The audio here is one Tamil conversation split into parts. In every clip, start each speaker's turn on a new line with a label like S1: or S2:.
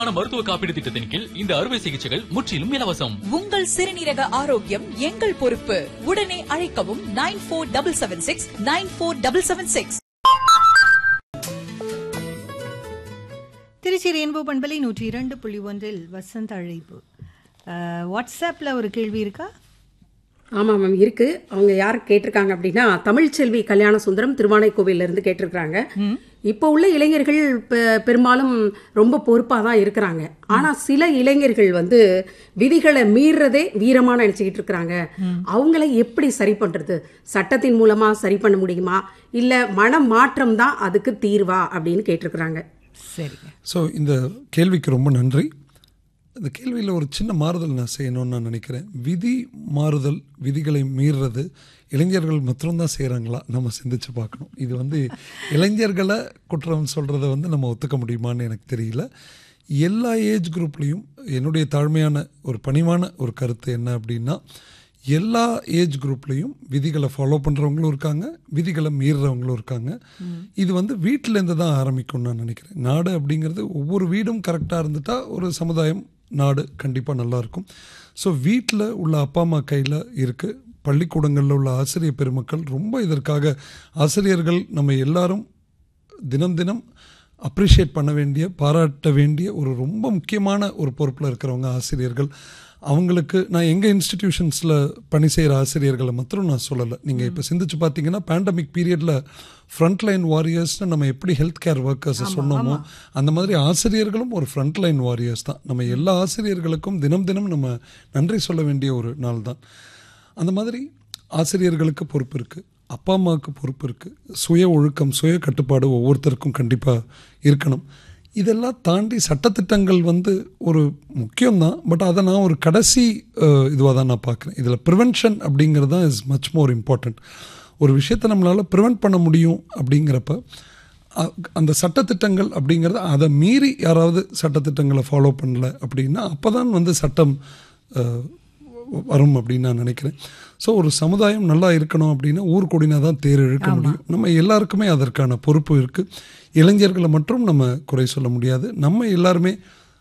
S1: ஆன மருத்துவ காப்பீடு திட்டத்தின் கீழ் இந்த அறுவை சிகிச்சைகள் முற்றிலும் இலவசம்
S2: உங்கள் சிறுநீரக ஆரோக்கியம் எங்கள் பொறுப்பு உடனே அழைக்கவும் nine four double seven six nine four double seven six
S3: Trichy rainbow பண்பலை நூற்றி இரண்டு புள்ளி ஒன்றில் வசந்த அழைப்பு அஹ், வாட்ஸ்அப்ல ஒரு கேள்வி இருக்கா
S4: ஆமாம் மேம் இருக்கு அவங்க யார் கேட்டிருக்காங்க அப்படின்னா தமிழ்ச்செல்வி கல்யாண சுந்தரம் திருவானைக்கோவில்ல இருந்து கேட்டிருக்காங்க இப்போ உள்ள இளைஞர்கள் பெ- பெரும்பாலும் ரொம்ப பொறுப்பாக தான் இருக்கிறாங்க ஆனால் சில இளைஞர்கள் வந்து விதிகளை மீறதே வீரமா நினைச்சுக்கிட்டு இருக்கிறாங்க அவங்கள எப்படி சரி பண்றது சட்டத்தின் மூலமா சரி பண்ண முடியுமா இல்ல மன மாற்றம் தான் அதுக்கு தீர்வா அப்படின்னு கேட்டிருக்கிறாங்க
S3: சரிங்க
S5: ஸோ இந்த கேள்விக்கு ரொம்ப நன்றி இந்த கேள்வியில் ஒரு சின்ன மாறுதல் நான் செய்யணும்னு நான் நினைக்கிறேன் விதி மாறுதல் விதிகளை மீறுறது இளைஞர்கள் மாத்திரம்தான் செய்கிறாங்களா நம்ம சிந்திச்சு பார்க்கணும் இது வந்து இளைஞர்களை குற்றம் சொல்கிறத வந்து நம்ம ஒத்துக்க முடியுமான்னு எனக்கு தெரியல எல்லா ஏஜ் குரூப்லேயும் என்னுடைய தாழ்மையான ஒரு பணிவான ஒரு கருத்து என்ன அப்படின்னா எல்லா ஏஜ் குரூப்லேயும் விதிகளை ஃபாலோ பண்ணுறவங்களும் இருக்காங்க விதிகளை மீறுறவங்களும் இருக்காங்க இது வந்து வீட்டிலேருந்து தான் ஆரம்பிக்கும்னு நான் நினைக்கிறேன் நாடு அப்படிங்கிறது ஒவ்வொரு வீடும் கரெக்டாக இருந்துட்டா ஒரு சமுதாயம் நாடு கண்டிப்பாக நல்லாயிருக்கும் ஸோ வீட்டில் உள்ள அப்பா அம்மா கையில் இருக்குது பள்ளிக்கூடங்களில் உள்ள ஆசிரியர் பெருமக்கள் ரொம்ப இதற்காக ஆசிரியர்கள் நம்ம எல்லாரும் தினம் தினம் அப்ரிஷியேட் பண்ண வேண்டிய பாராட்ட வேண்டிய ஒரு ரொம்ப முக்கியமான ஒரு பொறுப்பில் இருக்கிறவங்க ஆசிரியர்கள் அவங்களுக்கு நான் எங்கள் இன்ஸ்டிடியூஷன்ஸில் பணி செய்கிற ஆசிரியர்களை மாத்திரம் நான் சொல்லலை நீங்கள் இப்போ சிந்திச்சு பார்த்தீங்கன்னா பேண்டமிக் பீரியடில் ஃப்ரண்ட்லைன் வாரியர்ஸ்னு நம்ம எப்படி ஹெல்த் கேர் ஒர்க்கர்ஸை சொன்னோமோ அந்த மாதிரி ஆசிரியர்களும் ஒரு ஃப்ரண்ட்லைன் வாரியர்ஸ் தான் நம்ம எல்லா ஆசிரியர்களுக்கும் தினம் தினம் நம்ம நன்றி சொல்ல வேண்டிய ஒரு நாள் தான் அந்த மாதிரி ஆசிரியர்களுக்கு பொறுப்பு இருக்குது அப்பா அம்மாவுக்கு பொறுப்பு இருக்குது சுய ஒழுக்கம் சுய கட்டுப்பாடு ஒவ்வொருத்தருக்கும் கண்டிப்பாக இருக்கணும் இதெல்லாம் தாண்டி சட்டத்திட்டங்கள் வந்து ஒரு முக்கியம்தான் பட் அதை நான் ஒரு கடைசி இதுவாக தான் நான் பார்க்குறேன் இதில் ப்ரிவென்ஷன் அப்படிங்கிறது தான் இஸ் மச் மோர் இம்பார்ட்டண்ட் ஒரு விஷயத்தை நம்மளால் ப்ரிவென்ட் பண்ண முடியும் அப்படிங்கிறப்ப அ- அந்த சட்டத்திட்டங்கள் அப்படிங்கிறது அதை மீறி யாராவது சட்டத்திட்டங்களை ஃபாலோ பண்ணல அப்படின்னா அப்போ தான் வந்து சட்டம் அஹ், வரும் அப்படின்னு நான் நினைக்கிறேன் ஸோ ஒரு சமுதாயம் நல்லா இருக்கணும் அப்படின்னா ஊர் கூடினா தான் தேர் இழுக்க முடியும் நம்ம எல்லாருக்குமே அதற்கான பொறுப்பு இருக்குது இளைஞர்களை மட்டும் நம்ம குறை சொல்ல முடியாது நம்ம எல்லாருமே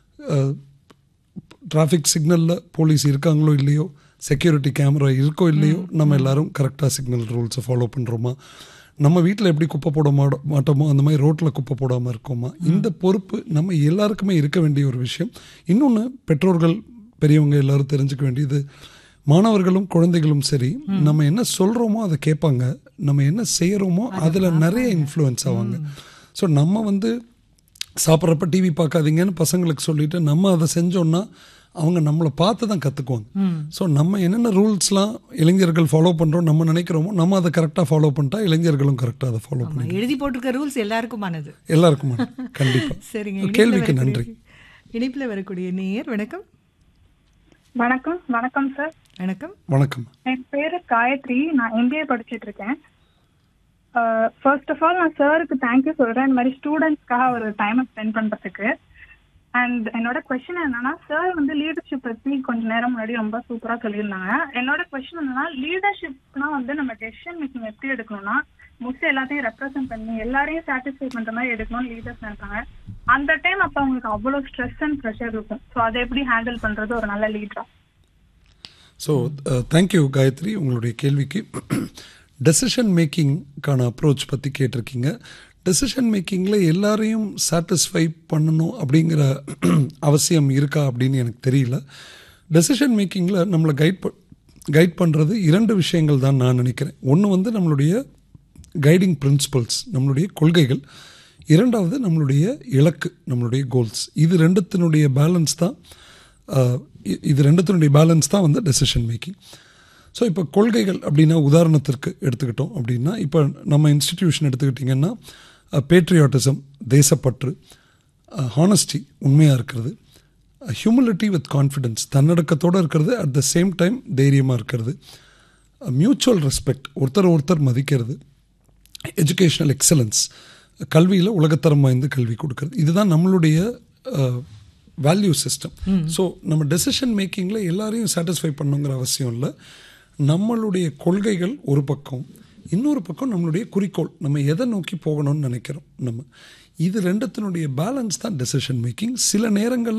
S5: டிராஃபிக் சிக்னலில் போலீஸ் இருக்காங்களோ இல்லையோ செக்யூரிட்டி கேமரா இருக்கோ இல்லையோ நம்ம எல்லாரும் கரெக்டாக சிக்னல் ரூல்ஸை ஃபாலோ பண்ணுறோமா நம்ம வீட்டில் எப்படி குப்பை போட மாட மாட்டோமோ அந்த மாதிரி ரோட்டில் குப்பை போடாமல் இருக்கோமா இந்த பொறுப்பு நம்ம எல்லாருக்குமே இருக்க வேண்டிய ஒரு விஷயம் இன்னொன்று பெற்றோர்கள் பெரியவங்க எல்லாரும் தெரிஞ்சுக்க வேண்டியது மாணவர்களும் குழந்தைகளும் சரி நம்ம என்ன சொல்கிறோமோ அதை கேட்பாங்க நம்ம என்ன செய்கிறோமோ அதில் நிறைய இன்ஃப்ளூயன்ஸ் ஆவாங்க ஸோ நம்ம வந்து சாப்பிட்றப்ப டிவி பார்க்காதீங்கன்னு பசங்களுக்கு சொல்லிட்டு நம்ம அதை செஞ்சோம்னா அவங்க நம்மளை பார்த்து தான் கற்றுக்குவாங்க ஸோ நம்ம என்னென்ன ரூல்ஸ்லாம் இளைஞர்கள் ஃபாலோ பண்ணுறோம் நம்ம நினைக்கிறோமோ நம்ம அதை கரெக்டாக ஃபாலோ பண்ணிட்டா இளைஞர்களும் கரெக்டாக அதை ஃபாலோ பண்ணி
S3: எழுதி போட்டிருக்க ரூல்ஸ் எல்லாருக்குமானது
S5: எல்லாருக்கும் கண்டிப்பாக
S3: சரிங்க
S5: கேள்விக்கு நன்றி
S3: இணைப்பில் வரக்கூடிய நேயர் வணக்கம்
S6: வணக்கம் வணக்கம் சார்
S3: வணக்கம்
S5: வணக்கம்
S6: என் பேரு காயத்ரி நான் எம்பிஏ படிச்சிட்டு இருக்கேன் ஃபர்ஸ்ட் ஆஃப் ஆல் நான் சாருக்கு தேங்க்யூ சொல்றேன் இந்த மாதிரி ஸ்டூடெண்ட்ஸ்க்காக ஒரு டைமை ஸ்பெண்ட் பண்றதுக்கு அண்ட் என்னோட கொஸ்டின் என்னன்னா சார் வந்து லீடர்ஷிப் பத்தி கொஞ்ச நேரம் முன்னாடி ரொம்ப சூப்பரா சொல்லியிருந்தாங்க என்னோட கொஸ்டின் என்னன்னா லீடர்ஷிப்னா வந்து நம்ம டெசிஷன் மேக்கிங் எப்படி எடுக்கணும்னா மோஸ்ட்லி எல்லாத்தையும் ரெப்ரசென்ட் பண்ணி எல்லாரையும் சாட்டிஸ்ஃபை பண்ற மாதிரி எடுக்கணும்னு லீடர்ஸ் நினைப்பாங்க அந்த டைம் அப்ப அவங்களுக்கு அவ்வளவு ஸ்ட்ரெஸ் அண்ட் ப்ரெஷர் இருக்கும் ஸோ அதை எப்படி ஹேண்டில் பண்றது ஒரு நல்ல லீடரா
S5: ஸோ தேங்க்யூ காயத்ரி உங்களுடைய கேள்விக்கு டெசிஷன் மேக்கிங்க்கான அப்ரோச் பற்றி கேட்டிருக்கீங்க டெசிஷன் மேக்கிங்கில் எல்லாரையும் சாட்டிஸ்ஃபை பண்ணணும் அப்படிங்கிற அவசியம் இருக்கா அப்படின்னு எனக்கு தெரியல டெசிஷன் மேக்கிங்கில் நம்மளை கைட் ப கைட் பண்ணுறது இரண்டு விஷயங்கள் தான் நான் நினைக்கிறேன் ஒன்று வந்து நம்மளுடைய கைடிங் பிரின்சிபல்ஸ் நம்மளுடைய கொள்கைகள் இரண்டாவது நம்மளுடைய இலக்கு நம்மளுடைய கோல்ஸ் இது ரெண்டுத்தினுடைய பேலன்ஸ் தான் அஹ், இ- இது ரெண்டுத்தினுடைய பேலன்ஸ் தான் வந்து டெசிஷன் மேக்கிங் ஸோ இப்போ கொள்கைகள் அப்படின்னா உதாரணத்திற்கு எடுத்துக்கிட்டோம் அப்படின்னா இப்போ நம்ம இன்ஸ்டிடியூஷன் எடுத்துக்கிட்டிங்கன்னா பேட்ரியாட்டிசம் தேசப்பற்று ஹானஸ்டி உண்மையாக இருக்கிறது ஹியூமிலிட்டி வித் கான்ஃபிடென்ஸ் தன்னடக்கத்தோடு இருக்கிறது அட் த சேம் டைம் தைரியமாக இருக்கிறது மியூச்சுவல் ரெஸ்பெக்ட் ஒருத்தர் ஒருத்தர் மதிக்கிறது எஜுகேஷனல் எக்ஸலன்ஸ் கல்வியில் உலகத்தரம் வாய்ந்த கல்வி கொடுக்கறது இதுதான் நம்மளுடைய வேல்யூ சிஸ்டம் ஸோ நம்ம டெசிஷன் மேக்கிங்கில் எல்லாரையும் சாட்டிஸ்ஃபை பண்ணுங்கிற அவசியம் இல்லை நம்மளுடைய கொள்கைகள் ஒரு பக்கம் இன்னொரு பக்கம் நம்மளுடைய குறிக்கோள் நம்ம எதை நோக்கி போகணும்னு நினைக்கிறோம் நம்ம இது ரெண்டுத்தினுடைய பேலன்ஸ் தான் டெசிஷன் மேக்கிங் சில நேரங்கள்